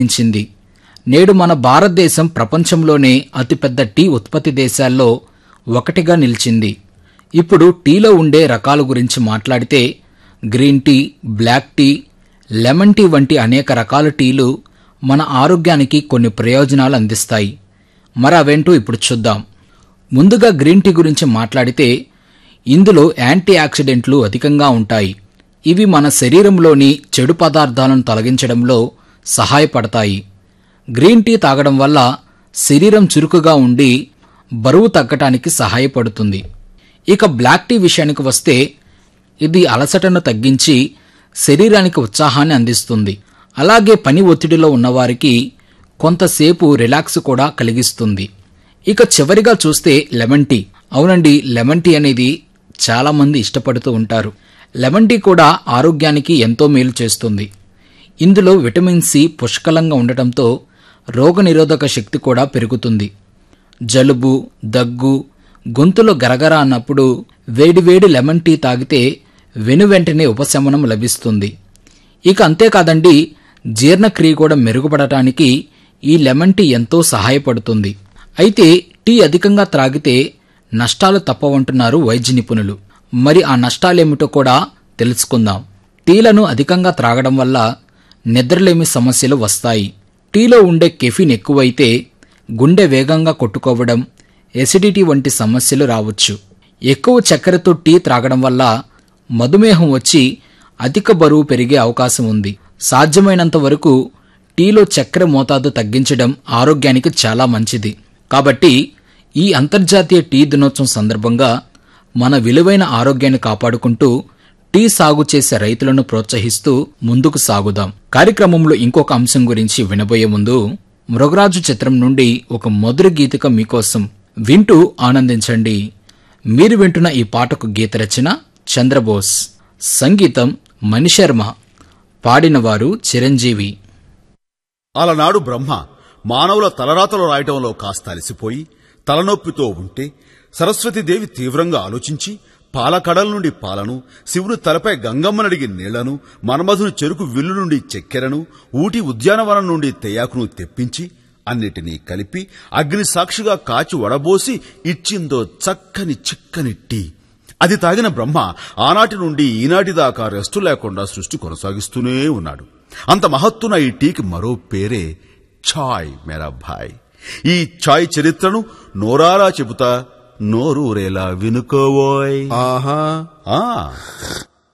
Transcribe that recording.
ఇచ్చింది నేడు మన భారతదేశం ప్రపంచంలోనే అతిపెద్ద టీ ఉత్పత్తి దేశాల్లో ఒకటిగా నిలిచింది ఇప్పుడు టీలో ఉండే రకాల గురించి మాట్లాడితే green tea black tea lemon tea వంటి అనేక రకాల టీలు మన ఆరోగ్యానికి కొన్ని ప్రయోజనాలు అందిస్తాయి మరి అవేంటో ఇప్పుడు చూద్దాం ముందుగా గ్రీన్ టీ గురించి మాట్లాడితే ఇందులో యాంటీ ఆక్సిడెంట్లు అధికంగా ఉంటాయి ఇవి మన శరీరంలోని చెడు పదార్థాలను తొలగించడంలో సహాయపడతాయి గ్రీన్ టీ తాగడం వల్ల శరీరం చురుకుగా ఉండి బరువు తగ్గటానికి సహాయపడుతుంది ఇక బ్లాక్ టీ విషయానికి వస్తే ఇది అలసటను తగ్గించి శరీరానికి ఉత్సాహాన్ని అందిస్తుంది అలాగే పని ఒత్తిడిలో ఉన్నవారికి కొంతసేపు రిలాక్స్ కూడా కలిగిస్తుంది ఇక చివరిగా చూస్తే లెమన్ టీ అవునండి లెమన్ టీ అనేది చాలా మంది ఇష్టపడుతూ ఉంటారు లెమన్ టీ కూడా ఆరోగ్యానికి ఎంతో మేలు చేస్తుంది ఇందులో విటమిన్ సి పుష్కలంగా ఉండటంతో రోగనిరోధక శక్తి కూడా పెరుగుతుంది జలుబు దగ్గు గొంతులో గరగర అన్నప్పుడు వేడివేడి లెమన్ టీ తాగితే వెను వెంటనే ఉపశమనం లభిస్తుంది ఇక అంతేకాదండి జీర్ణక్రియ కూడా మెరుగుపడటానికి ఈ లెమన్ టీ ఎంతో సహాయపడుతుంది అయితే టీ అధికంగా త్రాగితే నష్టాలు తప్పవంటున్నారు వైద్య నిపుణులు మరి ఆ నష్టాలేమిటో కూడా తెలుసుకుందాం టీలను అధికంగా త్రాగడం వల్ల నిద్రలేమి సమస్యలు వస్తాయి టీలో ఉండే కెఫిన్ ఎక్కువైతే గుండె వేగంగా కొట్టుకోవడం ఎసిడిటీ వంటి సమస్యలు రావచ్చు ఎక్కువ చక్కెరతో టీ త్రాగడం వల్ల మధుమేహం వచ్చి అధిక బరువు పెరిగే అవకాశం ఉంది సాధ్యమైనంత వరకు టీలో చక్కెర మోతాదు తగ్గించడం ఆరోగ్యానికి చాలా మంచిది కాబట్టి ఈ అంతర్జాతీయ టీ దినోత్సవం సందర్భంగా మన విలువైన ఆరోగ్యాన్ని కాపాడుకుంటూ టీ సాగు చేసే రైతులను ప్రోత్సహిస్తూ ముందుకు సాగుదాం కార్యక్రమంలో ఇంకొక అంశం గురించి వినబోయే ముందు మృగరాజు చిత్రం నుండి ఒక మధుర గీతిక మీకోసం వింటూ ఆనందించండి మీరు వింటున్న ఈ పాటకు గీత రచన చంద్రబోస్ సంగీతం మణిశర్మ పాడినవారు చిరంజీవి అలనాడు బ్రహ్మ మానవుల తలరాతలు రాయటంలో కాస్త అలసిపోయి తలనొప్పితో ఉంటే సరస్వతీదేవి తీవ్రంగా ఆలోచించి పాలకడల నుండి పాలను శివుని తలపై గంగమ్మనడిగి నీళ్లను మన్మధుని చెరుకు విల్లు నుండి చక్కెరను ఊటి ఉద్యానవనం నుండి తెయాకును తెప్పించి అన్నిటినీ కలిపి అగ్ని సాక్షిగా కాచి వడబోసి ఇచ్చిందో చక్కని చిక్కని టీ అది తాగిన బ్రహ్మ ఆనాటి నుండి ఈనాటి దాకా రెస్టు లేకుండా సృష్టి కొనసాగిస్తూనే ఉన్నాడు అంత మహత్తున ఈ టీకి మరో పేరే ఛాయ్ మేరా భాయ్ ఈ ఛాయ్ చరిత్రను నోరారా చెబుతా నోరూరేలా వినుకోవోయ్ ఆహా ఆ